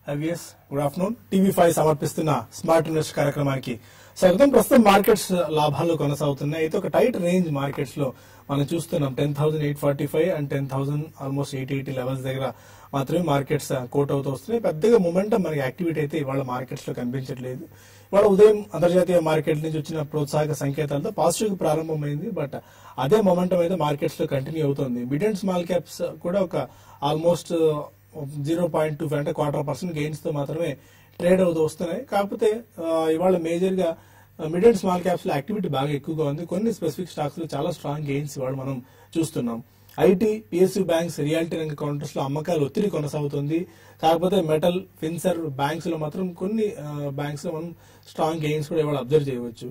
IVS good afternoon TV five సమర్పిస్తున్న smart invest కార్యక్రమానికి స్వాగతం ప్రస్తుతం మార్కెట్స్ లాభాలు కొనసాగుతున్నాయి అయితే ఒక టైట్ రేంజ్ మార్కెట్స్ లో మనం చూస్తున్నాం ten thousand eight forty five and ten thousand almost eighty eighty levels దగ్గర మాత్రమే మార్కెట్స్ కోట్ అవుతూ వస్తున్నాయి పెద్దగా మొమెంటం మనకి యాక్టివిటీ అయితే ఇవాళ మార్కెట్స్ లో కనిపించట్లేదు ఇవాళ ఉదయం అంతర్జాతీయ మార్కెట్ నుంచి వచ్చిన ప్రోత్సాహక సంకేతాలతో పాజిటివ్ ప్రారంభమైంది బట్ అదే మొమెంటం అయితే మార్కెట్స్ లో కంటిన్యూ అవుతుంది మిడ్ అండ్ స్మాల్ క్యాప్స్ కూడా ఒక almost zero point two five అంటే క్వార్టర్ పర్సెంట్ గెయిన్స్ తో మాత్రమే ట్రేడ్ అవుతూ వస్తున్నాయి కాకపోతే ఆ, ఇవాళ మేజర్ గా మిడ్ అండ్ స్మాల్ క్యాప్స్ లో యాక్టివిటీ బాగా ఎక్కువగా ఉంది కొన్ని స్పెసిఫిక్ స్టాక్స్ లో చాలా స్ట్రాంగ్ గెయిన్స్ ఇవాళ మనం చూస్తున్నాం ఐటీ పిఎస్యూ బ్యాంక్స్ రియాలిటీ రంగ కౌంటర్స్ లో అమ్మకాలు ఒత్తిడి కొనసాగుతుంది కాకపోతే మెటల్ ఫిన్సర్ బ్యాంక్స్ లో మాత్రం కొన్ని బ్యాంక్స్ లో మనం స్ట్రాంగ్ గెయిన్స్ కూడా ఇవాళ అబ్జర్వ్ చేయవచ్చు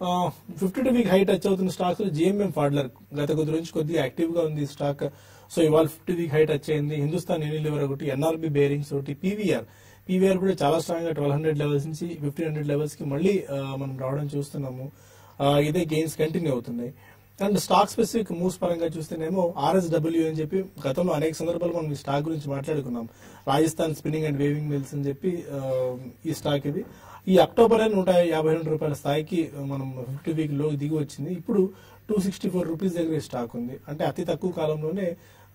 fifty two week high touch అవుతున్న స్టాక్స్ లో జిఎంఎం ఫాడ్లర్ గత కొద్ది నుంచి కొద్దిగా యాక్టివ్ గా ఉంది ఈ స్టాక్ సో ఇవాళ ఫిఫ్టీ వీక్ హై టచ్ అయింది హిందుస్థాన్ యూనిలివర్ ఒకటి ఎన్ఆర్బి బేరింగ్స్ ఒకటి పీవీఆర్ పీవీఆర్ కూడా చాలా స్ట్రాంగ్ గా ట్వెల్వ్ హండ్రెడ్ లెవెల్స్ నుంచి ఫిఫ్టీన్ హండ్రెడ్ లెవెల్స్ కి మళ్ళీ ఆ, మనం రావడం చూస్తున్నాము ఆ, ఇదే గెయిన్స్ కంటిన్యూ అవుతున్నాయి అండ్ స్టాక్ స్పెసిఫిక్ మూవ్స్ పరంగా చూస్తేనేమో ఆర్ఎస్డబ్ల్యూ అని చెప్పి గతంలో అనేక సందర్భాలు మనం ఈ స్టాక్ గురించి మాట్లాడుకున్నాం Rajasthan spinning and weaving mills అని చెప్పి ఆ, ఈ స్టాక్ ఇది ఈ అక్టోబర్ నూట యాభై రెండు రూపాయల స్థాయికి మనం ఫిఫ్టీ వీక్ లో దిగి వచ్చింది ఇప్పుడు టూ సిక్స్టీ ఫోర్ రూపీస్ దగ్గర ఈ స్టాక్ ఉంది అంటే అతి తక్కువ కాలంలోనే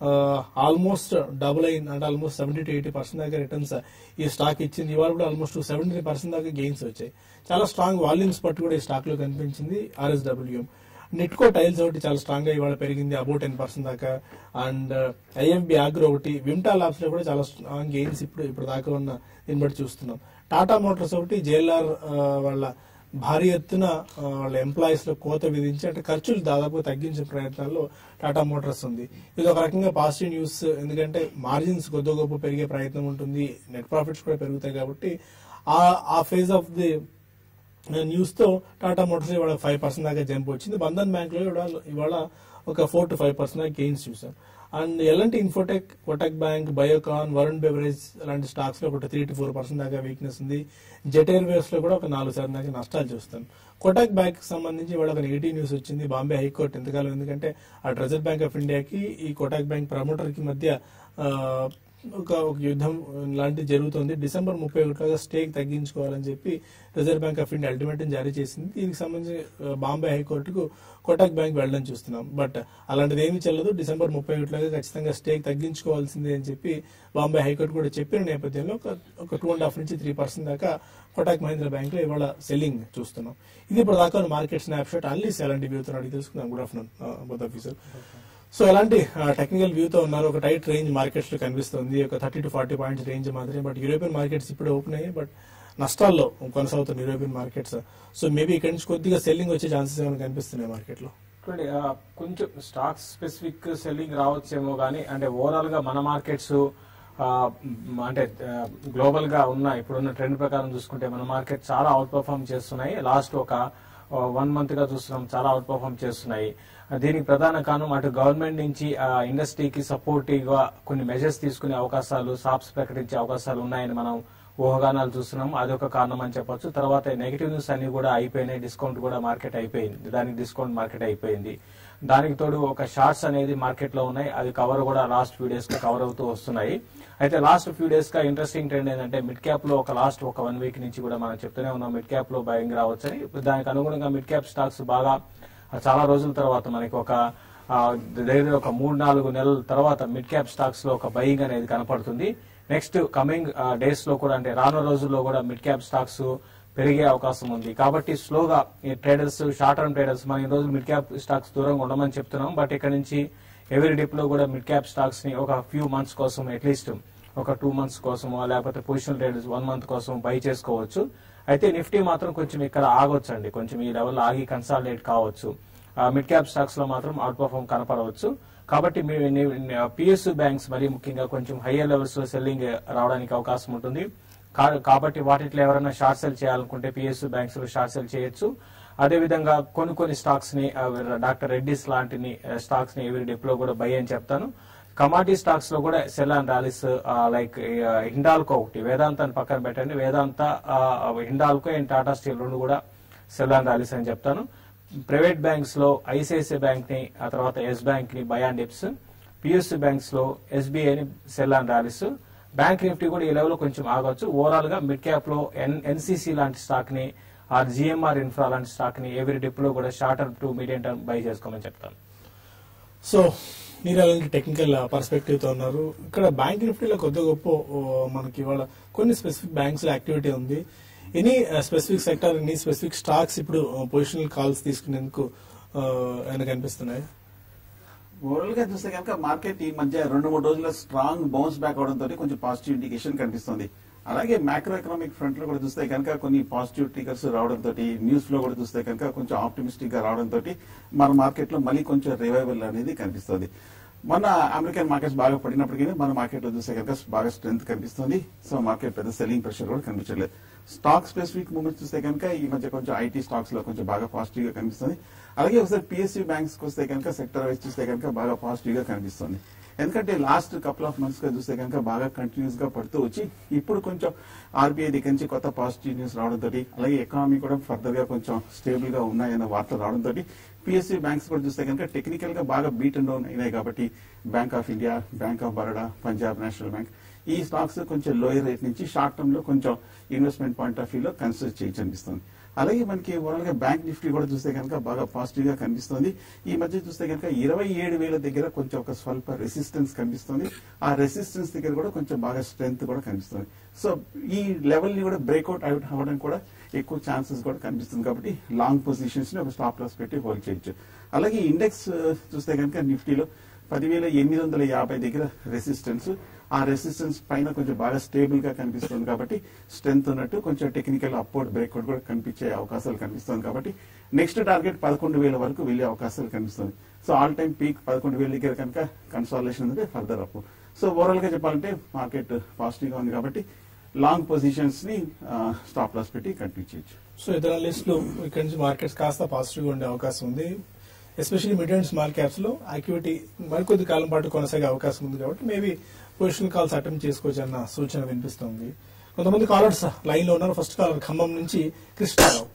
ఆల్మోస్ట్ డబుల్ అయింది అంటే almost seventy to eighty percent దాకా రిటర్న్స్ ఈ స్టాక్ ఇచ్చింది ఇవాళ కూడా ఆల్మోస్ట్ సెవెంటీ పర్సెంట్ దాకా గెయిన్స్ వచ్చాయి చాలా స్ట్రాంగ్ వాల్యూమ్స్ పట్టు కూడా ఈ స్టాక్ లో కనిపించింది ఆర్ఎస్డబ్ల్యూ నెట్కో టైల్స్ ఒకటి చాలా స్ట్రాంగ్ గా ఇవాళ పెరిగింది అబౌట్ టెన్ పర్సెంట్ దాకా అండ్ ఐఎఫ్బి ఆగ్రో ఒకటి విమ్టా ల్యాబ్స్ లో కూడా చాలా స్ట్రాంగ్ గెయిన్స్ ఇప్పుడు ఇప్పుడు దాకా ఉన్న దీన్ని బట్టి చూస్తున్నాం టాటా మోటార్స్ ఒకటి జేఎల్ఆర్ వాళ్ళ భారీ ఎత్తున ఆ, వాళ్ళ ఎంప్లాయీస్ లో కోత విధించి అంటే ఖర్చులు దాదాపు తగ్గించే ప్రయత్నాల్లో టాటా మోటార్స్ ఉంది ఇది ఒక రకంగా పాజిటివ్ న్యూస్ ఎందుకంటే మార్జిన్స్ కొద్ది గొప్ప పెరిగే ప్రయత్నం ఉంటుంది నెట్ ప్రాఫిట్స్ కూడా పెరుగుతాయి కాబట్టి ఆ ఆ ఫేజ్ ఆఫ్ ది న్యూస్ తో టాటా మోటార్స్ ఇవాళ ఫైవ్ పర్సెంట్ దాకా జంప్ వచ్చింది బంధన్ బ్యాంక్ లో ఇవాళ ఇవాళ ఒక ఫోర్ టు ఫైవ్ పర్సెంట్ దాకా గెయిన్స్ చూసాం అండ్ ఎలాంటి Infotech Kotak bank Biocon Varun beverage అలాంటి స్టాక్స్ లో ఒక త్రీ టు ఫోర్ పర్సెంట్ దాకా వీక్నెస్ ఉంది జెట్ ఎయిర్వేస్ లో కూడా ఒక నాలుగు శాతం దాకా నష్టాలు చూస్తాం కోటక్ బ్యాంక్ సంబంధించి ఇవాళ ఒక నెగిటివ్ న్యూస్ వచ్చింది బాంబే హైకోర్టు ఎంతకాలం ఎందుకంటే ఆ రిజర్వ్ బ్యాంక్ ఆఫ్ ఇండియాకి ఈ కోటక్ బ్యాంక్ ప్రమోటర్ కి మధ్య ఆ, ఒక ఒక యుద్ధం లాంటిది జరుగుతుంది డిసెంబర్ ముప్పై ఒకటిగా స్టేక్ తగ్గించుకోవాలని చెప్పి reserve bank of India ultimatum జారీ చేసింది దీనికి సంబంధించి ఆ, బాంబే హైకోర్టుకు కోటక్ బ్యాంక్ వెళ్ళడం చూస్తున్నాం బట్ అలాంటిది ఏమీ చెల్లదు డిసెంబర్ ముప్పై ఒకటిలాగా ఖచ్చితంగా స్టేక్ తగ్గించుకోవాల్సిందే అని చెప్పి బాంబే హైకోర్టు కూడా చెప్పిన నేపథ్యంలో ఒక ఒక టూ అండ్ హాఫ్ నుంచి త్రీ పర్సెంట్ దాకా కోటక్ మహీంద్రా బ్యాంక్ లో ఇవాళ సెల్లింగ్ చూస్తున్నాం ఇది ఇప్పుడు దాకా మార్కెట్ స్నాప్ షాట్ అన్లీస్ ఎలాంటి వ్యూతో అడిగి తెలుసుకుందాం good afternoon both officer so ఎలాంటి టెక్నికల్ వ్యూ తో ఉన్నారు ఒక టైట్ రేంజ్ మార్కెట్స్ లో కనిపిస్తుంది ఒక thirty to forty points range మాత్రమే బట్ యూరోపియన్ మార్కెట్స్ ఇప్పుడు ఓపెన్ అయ్యాయి బట్ నష్టాల్లో కొనసాగుతున్న యూరోపియన్ మార్కెట్స్ సో మేబీ ఇక్కడ నుంచి కొద్దిగా సెల్లింగ్ వచ్చే ఛాన్సెస్ ఏమైనా కనిపిస్తున్నాయి మార్కెట్ లో చూడండి ఆ, కొంచెం స్టాక్స్ స్పెసిఫిక్ సెల్లింగ్ రావచ్చేమో కానీ అంటే ఓవరాల్ గా మన మార్కెట్స్ అంటే గ్లోబల్ గా ఉన్న ఇప్పుడున్న ట్రెండ్ ప్రకారం చూసుకుంటే మన మార్కెట్ చాలా అవుట్ పర్ఫామ్ చేస్తున్నాయి లాస్ట్ ఒక వన్ మంత్ గా చూస్తున్నాం చాలా అవుట్ పర్ఫామ్ చేస్తున్నాయి ఆ, దీనికి ప్రధాన కారణం అటు గవర్నమెంట్ నుంచి ఆ ఇండస్ట్రీకి సపోర్టివ్ గా కొన్ని మెజర్స్ తీసుకునే అవకాశాలు సాప్స్ ప్రకటించే అవకాశాలు ఉన్నాయని మనం ఊహాగానాలు చూస్తున్నాం అదొక కారణం అని చెప్పొచ్చు తర్వాత నెగిటివ్ న్యూస్ అన్ని కూడా అయిపోయినాయి డిస్కౌంట్ కూడా మార్కెట్ అయిపోయింది దానికి డిస్కౌంట్ మార్కెట్ అయిపోయింది దానికి తోడు ఒక షార్ట్స్ అనేది మార్కెట్ లో ఉన్నాయి అది కవర్ కూడా లాస్ట్ ఫ్యూ డేస్ గా కవర్ అవుతూ వస్తున్నాయి అయితే లాస్ట్ ఫ్యూ డేస్ గా ఇంట్రెస్టింగ్ ట్రెండ్ ఏంటంటే మిడ్ క్యాప్ లో ఒక లాస్ట్ ఒక వన్ వీక్ నుంచి కూడా మనం చెప్తూనే ఉన్నాం మిడ్ క్యాప్ లో బయింగ్ రావచ్చని ఇప్పుడు దానికి అనుగుణంగా మిడ్ క్యాప్ స్టాక్స్ బాగా చాలా రోజుల తర్వాత మనకి ఒక ఆ, దగ్గర ఒక మూడు నాలుగు నెలల తర్వాత మిడ్ క్యాప్ స్టాక్స్ లో ఒక బయింగ్ అనేది కనపడుతుంది నెక్స్ట్ కమింగ్ డేస్ లో కూడా అంటే రానున్న రోజుల్లో కూడా మిడ్ క్యాప్ స్టాక్స్ పెరిగే అవకాశం ఉంది కాబట్టి స్లోగా ఈ ట్రేడర్స్ షార్ట్ టర్మ్ ట్రేడర్స్ మనం ఈ రోజు మిడ్ క్యాప్ స్టాక్స్ దూరంగా ఉండమని చెప్తున్నాం బట్ ఇక్కడ నుంచి ఎవరి డిప్ లో కూడా మిడ్ క్యాప్ స్టాక్స్ ని ఒక ఫ్యూ మంత్స్ కోసం అట్లీస్ట్ ఒక టూ మంత్స్ కోసమో లేకపోతే పొజిషన్ ట్రేడర్స్ వన్ మంత్ కోసం బై చేసుకోవచ్చు అయితే నిఫ్టీ మాత్రం కొంచెం ఇక్కడ ఆగొచ్చండి కొంచెం ఈ లెవెల్ ఆగి కన్సాలిడేట్ కావచ్చు మిడ్ క్యాప్ స్టాక్స్ లో మాత్రం అవుట్ పర్ఫామ్ కనపడవచ్చు కాబట్టి పిఎస్యు బ్యాంక్స్ మరి ముఖ్యంగా కొంచెం హయ్యర్ లెవెల్స్ లో సెల్లింగ్ రావడానికి అవకాశం ఉంటుంది కా- కాబట్టి వాటిలో ఎవరైనా షార్ట్ సెల్ చేయాలనుకుంటే పిఎస్యు బ్యాంక్స్ లో షార్ట్ సెల్ చేయొచ్చు అదేవిధంగా కొన్ని కొన్ని స్టాక్స్ ని ఆ, డాక్టర్ రెడ్డిస్ లాంటి స్టాక్స్ ని ఎవరి డిప్ లో కూడా బై అని చెప్తాను కమాడిటీ స్టాక్స్ లో కూడా sell and rallies like Hindalco ఒకటి వేదాంతాన్ని పక్కన పెట్టండి వేదాంత ఆ, హిండాల్కో అండ్ టాటా స్టీల్ రెండు కూడా సెల్ అండ్ ర్యాలీస్ అని చెప్తాను ప్రైవేట్ బ్యాంక్స్ లో ఐసిఐసిఐ బ్యాంక్ ని ఆ తర్వాత ఎస్ బ్యాంక్ ని buy and dips PSU banks లో ఎస్బీఐ ని sell and rallies bank Nifty కూడా ఈ లెవెల్ కొంచెం ఆగొచ్చు ఓవరాల్ గా మిడ్ క్యాప్ లో ఎన్ ఎన్సీసీ లాంటి స్టాక్ ని ఆర్ జిఎంఆర్ ఇన్ఫ్రా లాంటి స్టాక్ ని ఎవరి డిప్ లో కూడా short term to medium term buy చేసుకోమని చెప్తాను సో మీరు అలాంటి టెక్నికల్ పర్స్పెక్టివ్ తో ఉన్నారు ఇక్కడ బ్యాంక్ నిఫ్టీలో కొద్ది గొప్ప ఓ, మనకి ఇవాళ కొన్ని స్పెసిఫిక్ బ్యాంక్స్ లో యాక్టివిటీ ఉంది any specific sector any specific stocks ఇప్పుడు పొజిషనల్ కాల్స్ తీసుకునేందుకు ఆ, ఏమైనా కనిపిస్తున్నాయి ఓవరాల్ గా చూస్తే కనుక మార్కెట్ ఈ మధ్య రెండు మూడు రోజుల స్ట్రాంగ్ బౌన్స్ బ్యాక్ అవడంతో కొంచెం పాజిటివ్ ఇండికేషన్ కనిపిస్తుంది అలాగే మ్యాక్రో ఎకనామిక్ ఫ్రంట్ లో కూడా చూస్తే కనుక కొన్ని పాజిటివ్ ట్రిగర్స్ రావడంతో న్యూస్ లో కూడా చూస్తే కనుక కొంచెం ఆప్టిమిస్టిక్ గా రావడంతో మన మార్కెట్ లో మళ్ళీ కొంచెం రివైవల్ అనేది కనిపిస్తుంది మన అమెరికన్ మార్కెట్స్ బాగా పడినప్పటికీ మన మార్కెట్ లో చూస్తే కనుక బాగా స్ట్రెంత్ కనిపిస్తుంది సో మార్కెట్ పెద్ద సెల్లింగ్ ప్రెషర్ కూడా కనిపించలేదు స్టాక్ స్పెసిఫిక్ మూమెంట్స్ చూస్తే కనుక ఈ మధ్య కొంచెం ఐటీ స్టాక్స్ లో కొంచెం బాగా పాజిటివ్ గా కనిపిస్తుంది అలాగే ఒకసారి పిఎస్యూ బ్యాంక్స్ వస్తే కనుక సెక్టర్ వైజ్ చూస్తే కనుక బాగా పాజిటివ్ గా కనిపిస్తుంది ఎందుకంటే లాస్ట్ కపుల్ ఆఫ్ మంత్స్ గా చూస్తే కనుక బాగా కంటిన్యూస్ గా పడుతూ వచ్చి ఇప్పుడు కొంచెం ఆర్బీఐ దగ్గర నుంచి కొత్త పాజిటివ్ న్యూస్ రావడంతో అలాగే ఎకానమీ కూడా ఫర్దర్ గా కొంచెం స్టేబుల్ గా ఉన్నాయన్న వార్తలు రావడంతో పిఎస్సీ బ్యాంక్స్ కూడా చూస్తే కనుక టెక్నికల్ గా బాగా బీట్ అండ్ డౌన్ అయినాయి కాబట్టి bank of India bank of Baroda Punjab national bank ఈ స్టాక్స్ కొంచెం లోయర్ రేట్ నుంచి షార్ట్ టర్మ్ లో కొంచెం ఇన్వెస్ట్మెంట్ పాయింట్ ఆఫ్ వ్యూలో కన్సిడర్ చేయొచ్చు అనిపిస్తుంది అలాగే మనకి ఓవరాల్ గా బ్యాంక్ నిఫ్టీ కూడా చూస్తే కనుక బాగా పాజిటివ్ గా కనిపిస్తుంది ఈ మధ్య చూస్తే కనుక ఇరవై ఏడు వేల దగ్గర కొంచెం ఒక స్వల్ప రెసిస్టెన్స్ కనిపిస్తుంది ఆ రెసిస్టెన్స్ దగ్గర కూడా కొంచెం బాగా స్ట్రెంత్ కూడా కనిపిస్తుంది సో ఈ లెవెల్ ని కూడా బ్రేక్అవుట్ అవుట్ అవ్వడం కూడా ఎక్కువ ఛాన్సెస్ కూడా కనిపిస్తుంది కాబట్టి లాంగ్ పొజిషన్స్ ని ఒక స్టాప్ లాస్ పెట్టి హోల్డ్ చేయొచ్చు అలాగే ఇండెక్స్ చూస్తే కనుక నిఫ్టీలో పదివేల ఎనిమిది వందల యాభై దగ్గర రెసిస్టెన్స్ ఆ రెసిస్టెన్స్ పైన కొంచెం బాగా స్టేబుల్ గా కనిపిస్తుంది కాబట్టి స్ట్రెంత్ ఉన్నట్టు కొంచెం టెక్నికల్ అప్వర్డ్ బ్రేక్అవుట్ కూడా కనిపించే అవకాశాలు కనిపిస్తుంది కాబట్టి నెక్స్ట్ టార్గెట్ పదకొండు వేల వరకు వెళ్లే అవకాశాలు కనిపిస్తుంది సో ఆల్ టైమ్ పీక్ పదకొండు వేల దగ్గర కనుక కన్సాలేషన్ ఉంది ఫర్దర్ అప్ సో ఓవరాల్ గా చెప్పాలంటే మార్కెట్ పాజిటివ్ గా ఉంది కాబట్టి లాంగ్ పొజిషన్స్ ని స్టాప్ లాస్ పెట్టి కంటిన్యూ చేయొచ్చు సో ఇతర లిస్టులు ఇక్కడ నుంచి మార్కెట్స్ కాస్త పాజిటివ్ గా ఉండే అవకాశం ఉంది especially mid and small caps లో యాక్టివిటీ మరికొద్ది కాలం పాటు కొనసాగే అవకాశం ఉంది కాబట్టి మేబీ పొజిషన్ కాల్స్ అటెంప్ట్ చేసుకోవచ్చు అన్న సూచన వినిపిస్తుంది కొంతమంది కాలర్స్ లైన్ లో ఉన్నారు ఫస్ట్ కాలర్ ఖమ్మం నుంచి కృష్ణారావు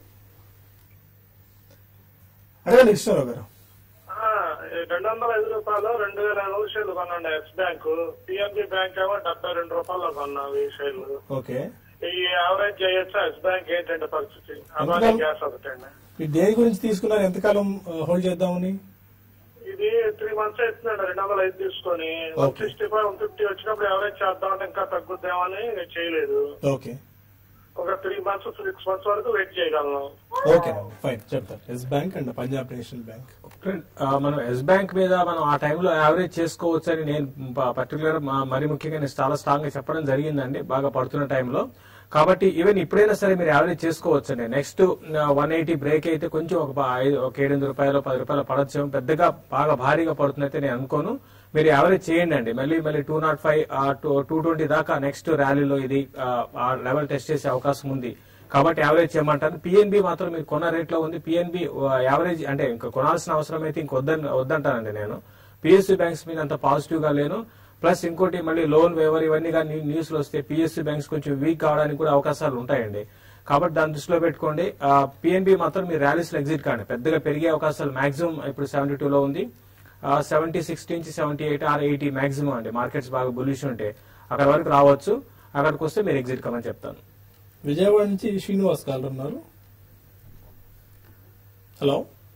అడగండి కృష్ణారావు గారు ఆ, రెండు వందల ఐదు రూపాయలు రెండు వేల ఎనిమిది షేర్లు కొన్నాను ఎక్స్ బ్యాంక్ పిఎన్బి బ్యాంక్ ఏమో డెబ్బై రెండు రూపాయలు కొన్నావు ఈ షేర్లు ఓకే ఈ యావరేజ్ చేయొచ్చు ఎక్స్ బ్యాంక్ ఏంటంటే పరిస్థితి అదాని ఎంతకాలం? గ్యాస్ ఒకటండి మీరు దేని గురించి తీసుకున్నారు ఎంతకాలం హోల్డ్ చేద్దామని ఇది త్రీ మంత్స్ అవుతున్నాడు రెండు వందల ఐదు తీసుకొని one Okay. Sixty five one fifty వచ్చినప్పుడు యావరేజ్ చేద్దామంటే ఇంకా తగ్గుద్దామని చేయలేదు ఓకే ఒక త్రీ మంత్స్ సిక్స్ మంత్స్ వరకు వెయిట్ చేయగలను ఓకే ఫైన్ చెప్తారు Yes bank and Punjab national bank ఆ, మనం ఎస్ బ్యాంక్ మీద మనం ఆ టైంలో యావరేజ్ చేసుకోవచ్చు అని నేను పర్టికులర్ మరి ముఖ్యంగా నేను చాలా స్ట్రాంగ్ గా చెప్పడం జరిగిందండి బాగా పడుతున్న టైంలో కాబట్టి ఈవెన్ ఇప్పుడైనా సరే మీరు యావరేజ్ చేసుకోవచ్చు అండి నెక్స్ట్ వన్ ఎయిటీ బ్రేక్ అయితే కొంచెం ఒక ప- ఐదు ఒక ఏడు ఎనిమిది రూపాయలు పది రూపాయలు పడచ్చు పెద్దగా బాగా భారీగా పడుతుందైతే నేను అనుకోను మీరు యావరేజ్ చేయండి అండి మళ్ళీ మళ్ళీ two naught five two twenty దాకా నెక్స్ట్ ర్యాలీలో ఇది ఆ లెవెల్ టెస్ట్ చేసే అవకాశం ఉంది కాబట్టి యావరేజ్ చేయమంటారు పిఎన్బి మాత్రం మీరు కొన్న రేట్ లో ఉంది పిఎన్బి యావరేజ్ అంటే ఇంకా కొనాల్సిన అవసరం అయితే ఇంక వద్దని వద్దంటానండి నేను పిఎస్సి బ్యాంక్స్ మీద అంత పాజిటివ్ గా లేను ప్లస్ ఇంకోటి మళ్ళీ లోన్ వేవర్ ఇవన్నీ కానీ న్యూస్ లో వస్తే పిఎస్సి బ్యాంక్స్ కొంచెం వీక్ కావడానికి కూడా అవకాశాలు ఉంటాయండి కాబట్టి దాన్ని దృష్టిలో పెట్టుకోండి పిఎన్బి మాత్రం మీరు ర్యాలీస్ లో ఎగ్జిట్ కాండి పెద్దగా పెరిగే అవకాశాలు మాక్సిమం ఇప్పుడు సెవెంటీ టూ లో ఉంది సెవెంటీ సిక్స్ నుంచి seventy eight or eighty maximum అండి మార్కెట్స్ బాగా బులిష్ ఉంటే అక్కడ వరకు రావచ్చు అక్కడికి వస్తే మీరు ఎగ్జిట్ కమని చెప్తాను విజయవాడ నుంచి శ్రీనివాస్ గారు ఉన్నారు హలో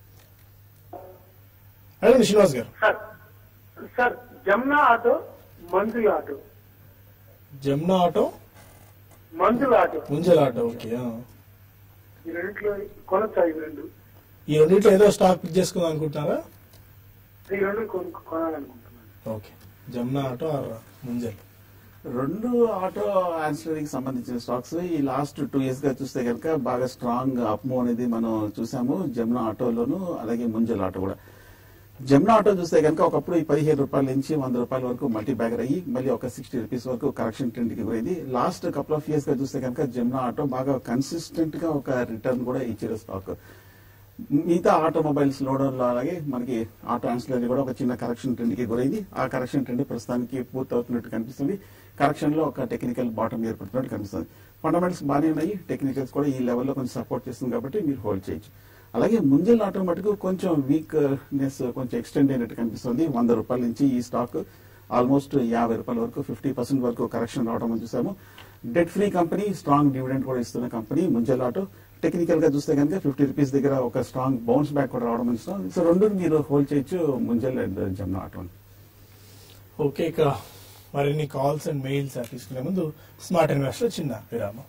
అడగండి శ్రీనివాస్ గారు sir sir Jamuna auto Manjula auto Jamuna auto Manjula auto Munjal auto okay ఆ. ఈ రెండిట్లో కొనొచ్చా ఈ రెండు ఈ రెండింటిలో ఏదో స్టాక్ పిక్ చేసుకుందాం అనుకుంటున్నారా ఈ రెండు కొను- కొనాలనుకుంటున్నాను okay Jamuna auto or Munjal రెండు ఆటో యాన్సిలరీకి సంబంధించిన స్టాక్స్ ఈ లాస్ట్ టూ ఇయర్స్ గా చూస్తే కనుక బాగా స్ట్రాంగ్ అప్మో అనేది మనం చూసాము జమునా ఆటోలోను అలాగే ముంజల్ ఆటో కూడా జమునా ఆటో చూస్తే కనుక ఒకప్పుడు ఈ పదిహేను రూపాయల నుంచి వంద రూపాయల వరకు మల్టీ బ్యాగర్ అయ్యి మళ్ళీ ఒక సిక్స్టీ రూపీస్ వరకు కరెక్షన్ ట్రెండ్ కి పోయింది లాస్ట్ కపుల్ ఆఫ్ ఇయర్స్ గా చూస్తే కనుక జమునా ఆటో బాగా కన్సిస్టెంట్ గా ఒక రిటర్న్ కూడా ఇచ్చారు స్టాక్ మిగతా ఆటోమొబైల్స్ లోడర్లో అలాగే మనకి ఆటో యాన్సిలరీ కూడా ఒక చిన్న కరెక్షన్ ట్రెండ్ కి గురైంది ఆ కరెక్షన్ ట్రెండ్ ప్రస్తుతానికి పూర్తి అవుతున్నట్టు కనిపిస్తుంది కరెక్షన్ లో ఒక టెక్నికల్ బాటం ఏర్పడుతున్నట్టు కనిపిస్తుంది ఫండమెంటల్స్ బాగానే ఉన్నాయి టెక్నికల్స్ కూడా ఈ లెవెల్లో కొంచెం సపోర్ట్ చేస్తుంది కాబట్టి మీరు హోల్డ్ చేయొచ్చు అలాగే ముంజల్ ఆటో మటుకు కొంచెం వీక్నెస్ కొంచెం ఎక్స్టెండ్ అయినట్టు కనిపిస్తుంది వంద రూపాయల నుంచి ఈ స్టాక్ ఆల్మోస్ట్ యాభై రూపాయల వరకు ఫిఫ్టీ పర్సెంట్ వరకు కరెక్షన్ రావడం మనం చూసాము debt free company strong dividend కూడా ఇస్తున్న కంపెనీ ముంజల్ ఆటో టెక్నికల్ గా చూస్తే కనుక ఫిఫ్టీ రూపీస్ దగ్గర ఒక స్ట్రాంగ్ బౌన్స్ బ్యాక్ కూడా రావడం మనం చూస్తాం సో రెండు మీరు హోల్డ్ చేయొచ్చు Munjal and Jamna auto okay ఇక మరిన్ని కాల్స్ అండ్ మెయిల్స్ తీసుకునే ముందు స్మార్ట్ ఇన్వెస్టర్ చిన్న విరామం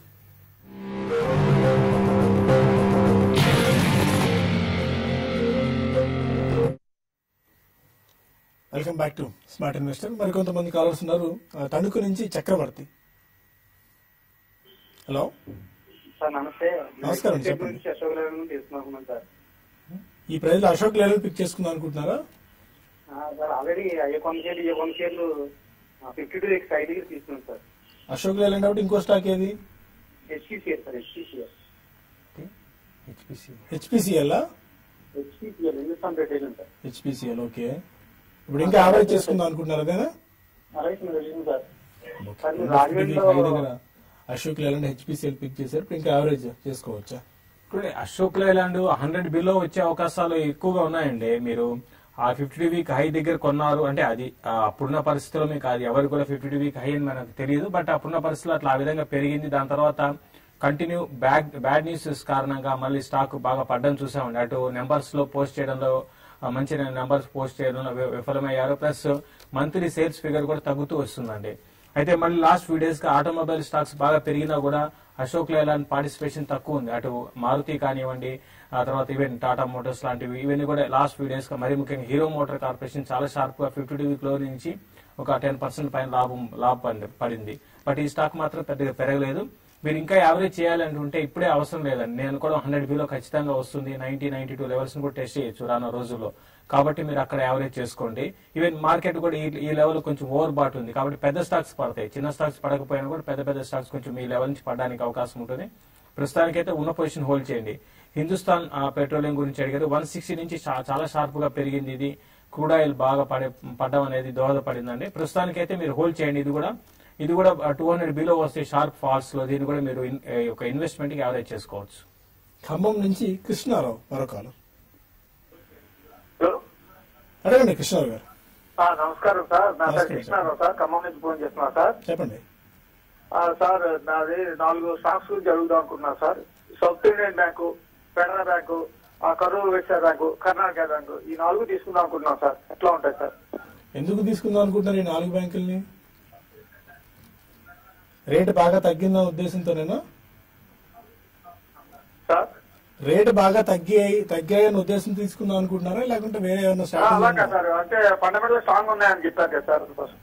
welcome back to smart investor మరి కొంతమంది కాలర్స్ ఉన్నారు ఆ, తణుకు నుంచి చక్రవర్తి హలో సార్ నమస్తే నమస్కారం, నేను చెప్పండి. నుంచి అశోక్ నగర్ నుంచి తీసుకున్నాను సార్ ఈ ప్రైజ్ లో అశోక్ లెవెల్ పిక్ చేసుకుందాం అనుకుంటున్నారా ఆ, సార్ ఆల్రెడీ అయ్యే కొన్ని షేర్లు ఇయ్యే కొన్ని షేర్లు ఫిఫ్టీ టూ ఎక్స్ ఐదు తీసుకున్నాను సార్ అశోక్ లెవెల్ కాబట్టి ఇంకో స్టాక్ ఏది HPCL sir HPCL HPC HPCL HPCL Hindustan petroleum sir HPCL okay ఇప్పుడు ఇంకా యావరేజ్ చేసుకుందాం అనుకుంటున్నారు అదేనా అలాగే మీరు వెళ్ళింది సార్ సార్ మీరు హై రాజమండ్రిలో దగ్గర అశోక్ లేలాండ్ హెచ్పిసిఎల్ పిక్ చేశారు ఇప్పుడు ఇంకా యావరేజ్ చేసుకోవచ్చా ఇప్పుడు అశోక్ లేలాండ్ హండ్రెడ్ బిలో వచ్చే అవకాశాలు ఎక్కువగా ఉన్నాయండి మీరు ఆ ఫిఫ్టీ వీక్ హై దగ్గర కొన్నారు అంటే అది ఆ అప్పుడున్న పరిస్థితుల్లో మీకు అది ఎవరు కూడా ఫిఫ్టీ వీక్ హై అని మనకు తెలియదు బట్ అప్పుడున్న పరిస్థితుల్లో అట్లా ఆ విధంగా పెరిగింది దాని తర్వాత కంటిన్యూ బ్యాడ్ బ్యాడ్ న్యూస్ కారణంగా మళ్ళీ స్టాక్ బాగా పడ్డం చూసామండి అటు నెంబర్స్ లో పోస్ట్ చేయడంలో ఆ, మంచి నెంబర్స్ పోస్ట్ చేయడంలో వి- విఫలమయ్యారు ప్లస్ మంత్లీ సేల్స్ ఫిగర్ కూడా తగ్గుతూ వస్తుందండి అయితే మళ్ళీ లాస్ట్ ఫ్యూ డేస్ గా ఆటోమొబైల్ స్టాక్స్ బాగా పెరిగినా కూడా అశోక్ లేలాండ్ పార్టిసిపేషన్ తక్కువ ఉంది అటు మారుతి కానివ్వండి ఆ తర్వాత ఈవెన్ టాటా మోటార్స్ లాంటివి ఇవన్నీ కూడా లాస్ట్ ఫ్యూ డేస్ గా మరి ముఖ్యంగా హీరో మోటార్ కార్పొరేషన్ చాలా షార్ప్ గా ఫిఫ్టీ టూ వీక్ లో నుంచి ఒక టెన్ పర్సెంట్ పైన లాభం లాభం పడింది బట్ ఈ స్టాక్ మాత్రం పెద్దగా పెరగలేదు మీరు ఇంకా యావరేజ్ చేయాలంటుంటే ఇప్పుడే అవసరం లేదండి నేను కూడా హండ్రెడ్ బిలో ఖచ్చితంగా వస్తుంది నైన్టీ నైన్టీ టూ లెవెల్స్ కూడా టెస్ట్ చేయొచ్చు రానున్న రోజుల్లో కాబట్టి మీరు అక్కడ యావరేజ్ చేసుకోండి ఈవెన్ మార్కెట్ కూడా ఈ ఈ లెవెల్ కొంచెం ఓవర్ బాట్ ఉంది కాబట్టి పెద్ద స్టాక్స్ పడతాయి చిన్న స్టాక్స్ పడకపోయినా కూడా పెద్ద పెద్ద స్టాక్స్ కొంచెం ఈ లెవెల్ నుంచి పడడానికి అవకాశం ఉంటుంది ప్రస్తుతానికైతే ఉన్న పొజిషన్ హోల్డ్ చేయండి హిందుస్థాన్ ఆ, పెట్రోలియం గురించి అడిగారు వన్ సిక్స్టీ నుంచి చా- చాలా షార్ప్ గా పెరిగింది ఇది క్రూడ్ ఆయిల్ బాగా పడే పడడం అనేది దోహదపడిందండి ప్రస్తుతానికైతే మీరు హోల్డ్ చేయండి ఇది కూడా ఇది కూడా టూ హండ్రెడ్ బిలో వస్తే షార్ప్ ఫాల్స్ లో దీన్ని కూడా మీరు ఇన్- ఏ, ఒక ఇన్వెస్ట్మెంట్ కి యావరేజ్ చేసుకోవచ్చు ఖమ్మం నుంచి కృష్ణారావు మరొకరు హలో అడగండి కృష్ణారావు గారు ఆ, నమస్కారం సార్ నా పేరు నమస్కారం, కృష్ణారావు సార్ ఖమ్మం నుంచి ఫోన్ చేస్తున్నా సార్ చెప్పండి ఆ, సార్ నాది నాలుగు స్టాక్స్ గురించి అడుగుదాం అనుకున్నా sir south Indian bank federal bank ఆ కరూరు వైశ్య బ్యాంకు కర్ణాటక బ్యాంకు ఈ నాలుగు తీసుకుందాం అనుకుంటున్నాం సార్ ఎట్లా ఉంటాయి సార్ ఎందుకు తీసుకుందాం అనుకుంటున్నారు ఈ నాలుగు బ్యాంకుల్ని రేటు బాగా తగ్గిందా ఉద్దేశంతోనేనా సార్ రేటు బాగా తగ్గాయి తగ్గాయని ఉద్దేశం తీసుకుందాం అనుకుంటున్నారా లేకుంటే వేరే ఏమైనా ఆ, అలాగా స్ట్రాటజీ సార్ అంటే ఫండమెంటల్ స్ట్రాంగ్ ఉన్నాయని చెప్పారు కదా సార్ అందుకోసం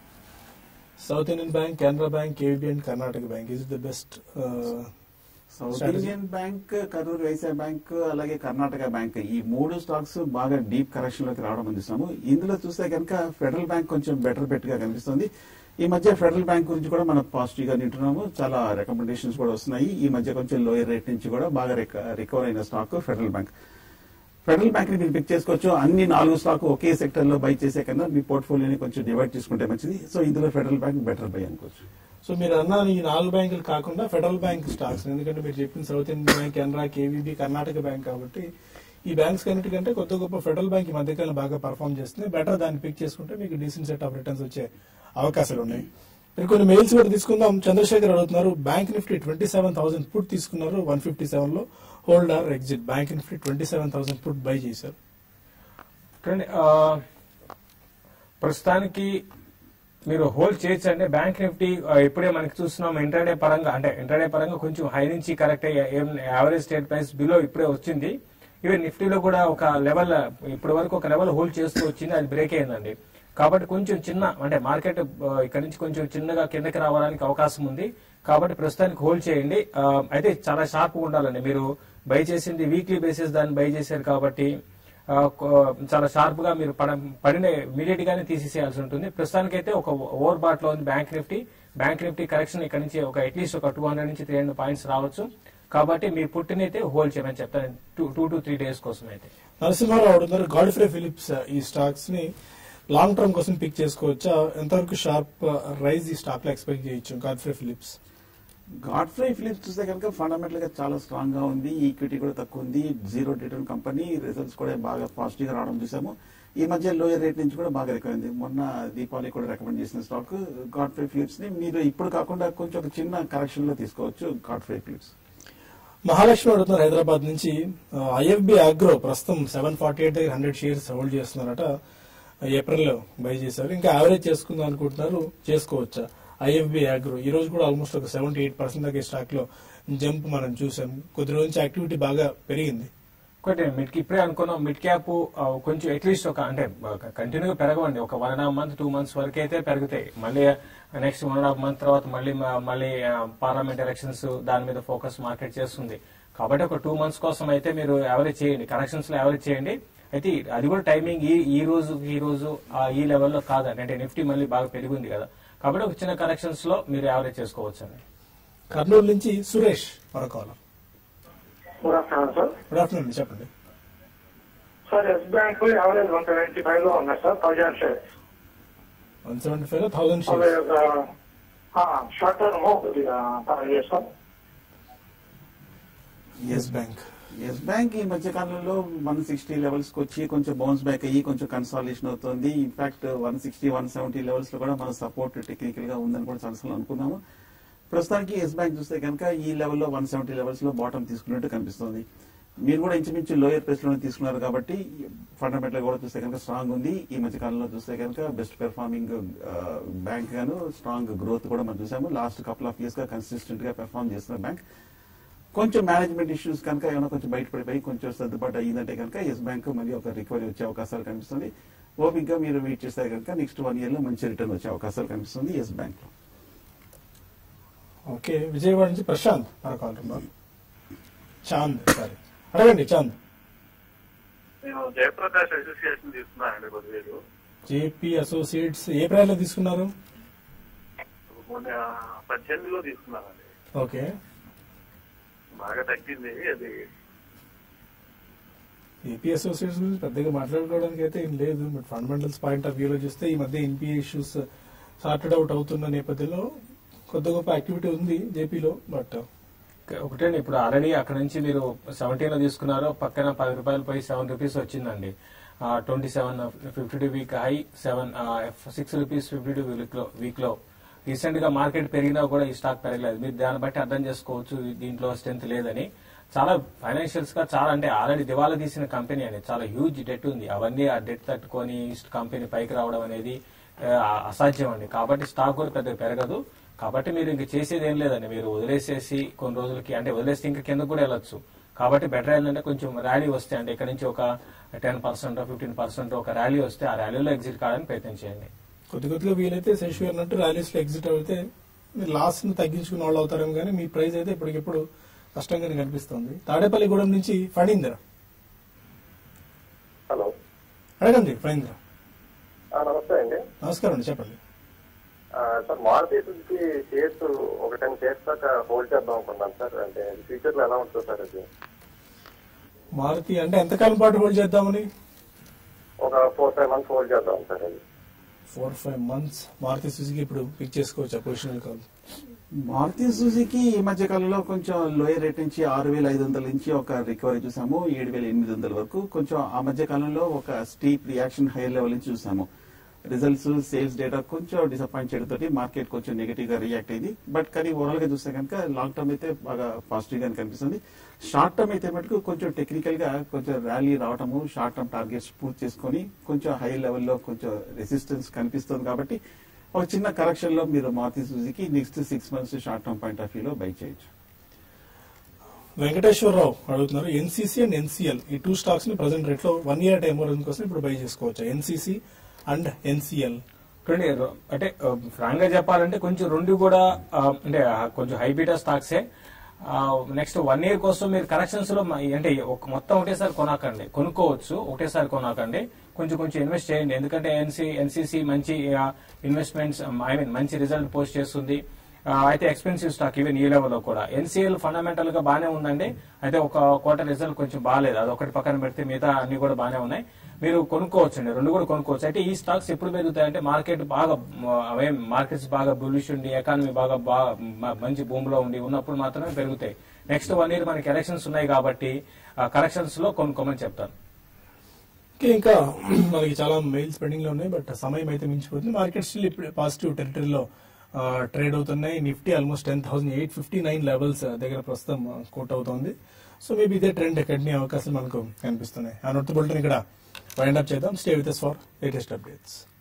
south Indian bank Canara bank KB and Karnataka bank is the best south Strategy. Indian bank Karur Vysya bank అలాగే కర్ణాటక బ్యాంక్ ఈ మూడు స్టాక్స్ బాగా డీప్ కరెక్షన్ లోకి రావడం అందిస్తాము ఇందులో చూస్తే కనుక ఫెడరల్ బ్యాంక్ కొంచెం బెటర్ బెట్ గా కనిపిస్తుంది ఈ మధ్య ఫెడరల్ బ్యాంక్ గురించి కూడా మనం పాజిటివ్ గా వింటున్నాము చాలా రికమెండేషన్స్ కూడా వస్తున్నాయి ఈ మధ్య కొంచెం లోయర్ రేట్ నుంచి కూడా బాగా రికవర్ అయిన stock federal bank federal bank ని మీరు పిక్ చేసుకోవచ్చు అన్ని నాలుగు స్టాక్ ఒకే సెక్టర్ లో బై చేసే కన్నా మీ పోర్ట్ఫోలియోని కొంచెం డివైడ్ చేసుకుంటే మంచిది సో ఇందులో ఫెడరల్ బ్యాంక్ బెటర్ బై అనుకోవచ్చు సో మీరు అన్న ఈ నాలుగు బ్యాంకులు కాకుండా ఫెడరల్ బ్యాంక్ స్టాక్స్ ఎందుకంటే మీరు చెప్పిన south Indian bank Canara KVB Karnataka bank కాబట్టి ఈ బ్యాంక్స్ కన్నిటికంటే కొత్త గొప్ప ఫెడరల్ బ్యాంక్ ఈ మధ్యకాలం బాగా పర్ఫామ్ చేస్తుంది బెటర్ దాన్ని పిక్ చేసుకుంటే మీకు డీసెంట్ సెట్ ఆఫ్ రిటర్న్స్ వచ్చే అవకాశాలు ఉన్నాయి మీరు కొన్ని మెయిల్స్ కూడా తీసుకుందాం చంద్రశేఖర్ అడుగుతున్నారు bank Nifty twenty seven thousand put తీసుకున్నారు వన్ ఫిఫ్టీ సెవెన్ లో holder exit bank Nifty twenty seven thousand put buy చేశారు చూడండి ఆ, ప్రస్తుతానికి మీరు హోల్డ్ చేయొచ్చు అంటే బ్యాంక్ నిఫ్టీ ఆ, ఇప్పుడే మనకి చూస్తున్నాం ఇంటర్డే పరంగా అంటే ఇంటర్డే పరంగా కొంచెం హై నుంచి కరెక్ట్ ఏం యావరేజ్ స్టేట్ ప్రైస్ బిలో ఇప్పుడే వచ్చింది ఈవెన్ నిఫ్టీలో కూడా ఒక లెవెల్ ఇప్పటి వరకు ఒక లెవెల్ హోల్డ్ చేస్తూ వచ్చింది అది బ్రేక్ అయిందండి కాబట్టి కొంచెం చిన్న అంటే మార్కెట్ ఇక్కడ నుంచి కొంచెం చిన్నగా కిందకి రావడానికి అవకాశం ఉంది కాబట్టి ప్రస్తుతానికి హోల్డ్ చేయండి ఆ, అయితే చాలా షార్ప్ ఉండాలండి మీరు బై చేసింది వీక్లీ బేసిస్ దాన్ని బై చేశారు కాబట్టి ఆ, కొ- చాలా షార్ప్ గా మీరు పడ పడిన ఇమీడియట్ గానే తీసేసేయాల్సి ఉంటుంది ప్రస్తుతానికైతే ఒక ఓవర్ బాట్ లో ఉంది bank Nifty bank Nifty correction ఇక్కడ నుంచి ఒక అట్లీస్ట్ ఒక టూ హండ్రెడ్ నుంచి త్రీ హండ్రెడ్ పాయింట్స్ రావచ్చు కాబట్టి మీ పుట్టిని అయితే హోల్డ్ చేయమని చెప్తాను two two to three days కోసం అయితే నరసింహారావు అడుగుతున్నారు గాడ్ఫ్రే ఫిలిప్స్ ఈ స్టాక్స్ ని లాంగ్ టర్మ్ కోసం పిక్ చేసుకోవచ్చా ఎంతవరకు షార్ప్ రైజ్ ఈ స్టాక్ లో ఎక్స్పెక్ట్ చేయొచ్చు గాడ్ఫ్రే ఫిలిప్స్ గాడ్ఫ్రై ఫిలిప్స్ చూస్తే కనుక ఫండమెంటల్ గా చాలా స్ట్రాంగ్ గా ఉంది ఈక్విటీ కూడా తక్కువ ఉంది జీరో రిటర్న్ కంపెనీ రిజల్ట్స్ కూడా బాగా పాజిటివ్ గా రావడం చూసాము ఈ మధ్య లోయర్ రేట్ నుంచి కూడా బాగా రికవర్ అయింది మొన్న దీపావళి కూడా రికమెండ్ చేసిన స్టాక్ గాడ్ ఫ్రై ఫ్లూట్స్ ని మీరు ఇప్పుడు కాకుండా కొంచెం ఒక చిన్న కరెక్షన్ లో తీసుకోవచ్చు గాడ్ ఫ్రై ఫ్లూట్స్ మహాలక్ష్మి అడుగుతున్నారు హైదరాబాద్ నుంచి ఐఎఫ్బి అగ్రో ప్రస్తుతం సెవెన్ ఫార్టీ ఎయిట్ దగ్గర హండ్రెడ్ షేర్స్ హోల్డ్ చేస్తున్నారట ఏప్రిల్ లో బై చేశారు ఇంకా యావరేజ్ చేసుకుందాం అనుకుంటున్నారు చేసుకోవచ్చా ఐఎఫ్బి అగ్రో ఈ రోజు కూడా ఆల్మోస్ట్ ఒక సెవెంటీ ఎయిట్ పర్సెంట్ దాకా స్టాక్ లో జంప్ మనం చూసాం కొద్ది రోజు నుంచి యాక్టివిటీ బాగా పెరిగింది ఒకటి మిడ్ ఇప్పుడే అనుకున్నాం మిడ్ క్యాప్ ఆ, కొంచెం అట్లీస్ట్ ఒక అంటే కంటిన్యూగా పెరగవండి ఒక one and half month two months వరకు అయితే పెరుగుతాయి మళ్ళీ next one and half month తర్వాత మళ్ళీ మ- మళ్ళీ పార్లమెంట్ ఎలక్షన్స్ దాని మీద ఫోకస్ మార్కెట్ చేస్తుంది కాబట్టి ఒక టూ మంత్స్ కోసం అయితే మీరు యావరేజ్ చేయండి కరెక్షన్స్ లో యావరేజ్ చేయండి అయితే అది కూడా టైమింగ్ ఈ ఈ రోజు ఈ రోజు ఆ, ఈ లెవెల్లో కాదండి అంటే నిఫ్టీ మళ్ళీ బాగా పెరిగింది కదా కాబట్టి ఒక చిన్న కరెక్షన్స్ లో మీరు యావరేజ్ చేసుకోవచ్చు అండి కర్నూలు నుంచి సురేష్ మరొకవాలం good afternoon sir good afternoon చెప్పండి sir Yes bank average one seventy five లో ఉన్నాయి sir thousand shares one seventy five thousand అవి షేర్స్ షార్ట్ టర్మ్ కొద్దిగా పర్వాలేదు sir Yes bank Yes bank ఈ మధ్య కాలంలో వన్ సిక్స్టీ లెవెల్స్ కి వచ్చి కొంచెం బౌన్స్ బ్యాక్ అయ్యి కొంచెం కన్సాలేషన్ అవుతుంది in fact one sixty one seventy levels లో కూడా మన సపోర్ట్ టెక్నికల్ గా ఉందని కూడా చాలా అనుకున్నాము ప్రస్తుతానికి ఎస్ బ్యాంక్ చూస్తే కనుక ఈ లెవెల్లో వన్ సెవెంటీ లెవెల్స్ లో బాటం తీసుకున్నట్టు కనిపిస్తుంది మీరు కూడా ఇంచుమించు లోయర్ ప్రైస్ లోనే తీసుకున్నారు కాబట్టి ఫండమెంటల్ కూడా చూస్తే కనుక స్ట్రాంగ్ ఉంది ఈ మధ్య కాలంలో చూస్తే కనుక బెస్ట్ పెర్ఫార్మింగ్ బ్యాంక్ గాను స్ట్రాంగ్ గ్రోత్ కూడా మనం చూసాము లాస్ట్ కపుల్ ఆఫ్ ఇయర్స్ గా కన్సిస్టెంట్ గా పెర్ఫార్మ్ చేస్తున్న బ్యాంక్ కొంచెం మేనేజ్మెంట్ ఇష్యూస్ కనుక ఏమైనా కొంచెం బయటపడిపోయి కొంచెం సర్దుబాటు అయ్యిందంటే కనుక ఎస్ బ్యాంక్ మళ్ళీ ఒక రికవరీ వచ్చే అవకాశాలు కనిపిస్తుంది ఓపిక్ గా మీరు వెయిట్ చేస్తే కనుక నెక్స్ట్ వన్ ఇయర్ లో మంచి రిటర్న్ వచ్చే అవకాశాలు కనిపిస్తుంది ఎస్ బ్యాంక్ లో ఓకే విజయవాడ నుంచి ప్రశాంత్ మరొకవాలం చాంద్ సారీ అడగండి చాంద్ నేను జయప్రకాష్ అసోసియేషన్ తీసుకున్నానండి పదివేలు జేపీ అసోసియేట్స్ ఏ ప్రైస్ లో తీసుకున్నారు మొన్న పద్దెనిమిదిలో తీసుకున్నానండి ఓకే బాగా తగ్గింది అది ఏపీ అసోసియేట్స్ గురించి పెద్దగా మాట్లాడుకోవడానికి అయితే ఏం లేదు బట్ ఫండమెంటల్స్ పాయింట్ ఆఫ్ వ్యూలో చూస్తే ఈ మధ్య ఎన్పిఏ ఇష్యూస్ సార్టెడ్ అవుట్ అవుతున్న నేపథ్యంలో కొద్ది గొప్ప యాక్టివిటీ ఉంది జేపీలో బట్ ఒకటే ఇప్పుడు ఆల్రెడీ అక్కడ నుంచి మీరు సెవెంటీన్ లో తీసుకున్నారు పక్కన పది రూపాయలు పోయి సెవెన్ రూపీస్ వచ్చిందండి twenty seven fifty two week high seven six rupees fifty two week లో వీక్ లో రీసెంట్ గా మార్కెట్ పెరిగినా కూడా ఈ స్టాక్ పెరగలేదు మీరు దాన్ని బట్టి అర్థం చేసుకోవచ్చు దీంట్లో స్ట్రెంత్ లేదని చాలా ఫైనాన్షియల్స్ గా చాలా అంటే ఆల్రెడీ దివాలా తీసిన కంపెనీ అని చాలా హ్యూజ్ డెట్ ఉంది అవన్నీ ఆ డెట్ తట్టుకొని కంపెనీ పైకి రావడం అనేది ఆ, అసాధ్యం అండి కాబట్టి స్టాక్ కూడా పెద్దగా పెరగదు కాబట్టి మీరు ఇంక చేసేది ఏం లేదండి మీరు వదిలేసేసి కొన్ని రోజులకి అంటే వదిలేస్తే ఇంకా కింద కూడా వెళ్ళొచ్చు కాబట్టి బెటర్ ఏంటంటే కొంచెం ర్యాలీ వస్తే అంటే ఇక్కడ నుంచి ఒక టెన్ పర్సెంట్ ఫిఫ్టీన్ పర్సెంట్ ఒక ర్యాలీ వస్తే ఆ ర్యాలీలో ఎగ్జిట్ కావడానికి ప్రయత్నం చేయండి కొద్ది కొద్దిగా వీలైతే శశి అన్నట్టు ర్యాలీస్ లో ఎగ్జిట్ అయితే మీరు లాస్ ని తగ్గించుకున్న వాళ్ళు అవుతారేమో కానీ మీ ప్రైస్ అయితే ఇప్పటికిప్పుడు కష్టంగానే కనిపిస్తుంది తాడేపల్లిగూడెం నుంచి ఫణీంద్ర హలో అడగండి ఫణీంద్ర ఆ, నమస్తే అండి నమస్కారం అండి చెప్పండి ఆ, సార్ మారుతి సుజుకి షేర్స్ ఒక టెన్ షేర్స్ దాకా హోల్డ్ చేద్దాం అనుకున్నాను సార్ అంటే ఫ్యూచర్ లో ఎలా ఉంటుంది సార్ అది మారుతి అంటే ఎంతకాలం పాటు హోల్డ్ చేద్దామని ఒక ఫోర్ ఫైవ్ మంత్స్ హోల్డ్ చేద్దాం సార్ అది four five months Maruti Suzuki ఇప్పుడు పిక్ చేసుకోవచ్చు పొజిషనల్ కాల్ మారుతి సుజుకి ఈ మధ్య కాలంలో కొంచెం లోయర్ రేట్ నుంచి ఆరు వేల ఐదు వందల నుంచి ఒక రికవరీ చూసాము ఏడు వేల ఎనిమిది వందల వరకు కొంచెం ఆ మధ్య కాలంలో ఒక స్టీప్ రియాక్షన్ హైయర్ లెవెల్ నుంచి చూసాము రిజల్ట్స్ సేల్స్ డేటా కొంచెం డిసప్పాయింట్ చేయడం తోటి మార్కెట్ కొంచెం నెగిటివ్ గా రియాక్ట్ అయింది బట్ కానీ ఓవరాల్ గా చూస్తే కనుక లాంగ్ టర్మ్ అయితే బాగా పాజిటివ్ గా కనిపిస్తుంది షార్ట్ టర్మ్ అయితే మటుకు కొంచెం టెక్నికల్ గా కొంచెం ర్యాలీ రావటము షార్ట్ టర్మ్ టార్గెట్స్ పూర్తి చేసుకొని కొంచెం హై లెవెల్లో కొంచెం రెసిస్టెన్స్ కనిపిస్తుంది కాబట్టి ఒక చిన్న కరెక్షన్ లో మీరు Maruti Suzuki next six months short term point of view లో బై చేయొచ్చు వెంకటేశ్వరరావు అడుగుతున్నారు ఎన్సీసీ అండ్ ఎన్సీఎల్ ఈ టూ స్టాక్స్ ని ప్రజెంట్ రేట్ లో వన్ ఇయర్ టైం హోరిజన్ కోసం ఇప్పుడు బై చేసుకోవచ్చు ఎన్సీసీ అండ్ ఎన్సీఎల్ చూడండి రొ- అంటే ఫ్రాంక్ గా చెప్పాలంటే కొంచెం రెండు కూడా ఆ, అంటే ఆ, కొంచెం హై బీటా స్టాక్సే నెక్స్ట్ వన్ ఇయర్ కోసం మీరు కరెక్షన్స్ లో మ- అంటే ఒక మొత్తం ఒకటేసారి కొనకండి కొనుక్కోవచ్చు ఒకటేసారి కొనకండి కొంచెం కొంచెం ఇన్వెస్ట్ చేయండి ఎందుకంటే ఎన్సీ ఎన్సీసీ మంచి ఇన్వెస్ట్మెంట్స్ ఐ మీన్ మంచి రిజల్ట్ పోస్ట్ చేస్తుంది ఆ, అయితే ఎక్స్పెన్సివ్ స్టాక్ ఈవెన్ ఈ లెవెల్ లో కూడా ఎన్సీఎల్ ఫండమెంటల్ గా బాగానే ఉందండి అయితే ఒక క్వార్టర్ రిజల్ట్ కొంచెం బాగాలేదు అది ఒకటి పక్కన పెడితే మిగతా అన్ని కూడా బాగానే ఉన్నాయి మీరు కొనుక్కోవచ్చు అండి రెండు కూడా కొనుక్కోవచ్చు అయితే ఈ స్టాక్స్ ఎప్పుడు పెరుగుతాయంటే మార్కెట్ బాగా మార్కెట్స్ బాగా బులిష్ ఉండి ఎకానమీ బాగా బాగా మ- మంచి భూమిలో ఉండి ఉన్నప్పుడు మాత్రమే పెరుగుతాయి నెక్స్ట్ వన్ ఇయర్ మనకి ఎలక్షన్స్ ఉన్నాయి కాబట్టి కరెక్షన్స్ లో కొనుక్కోమని చెప్తాను ఓకే, ఇంకా మనకి చాలా మెయిల్స్ పెండింగ్ లో ఉన్నాయి బట్ సమయం అయితే మించిపోతుంది మార్కెట్ స్టిల్ ఇప్పుడు పాజిటివ్ టెరిటరీలో ట్రేడ్ అవుతున్నాయి Nifty almost ten thousand eight fifty nine levels దగ్గర ప్రస్తుతం కోట్ అవుతోంది సో మేబీ ఇదే ట్రెండ్ కంటిన్యూ అవకాశాలు మనకు కనిపిస్తున్నాయి ఆ నొట్టు బుల్టన్ ఇక్కడ వైండ్ అప్ చేద్దాం stay with for latest updates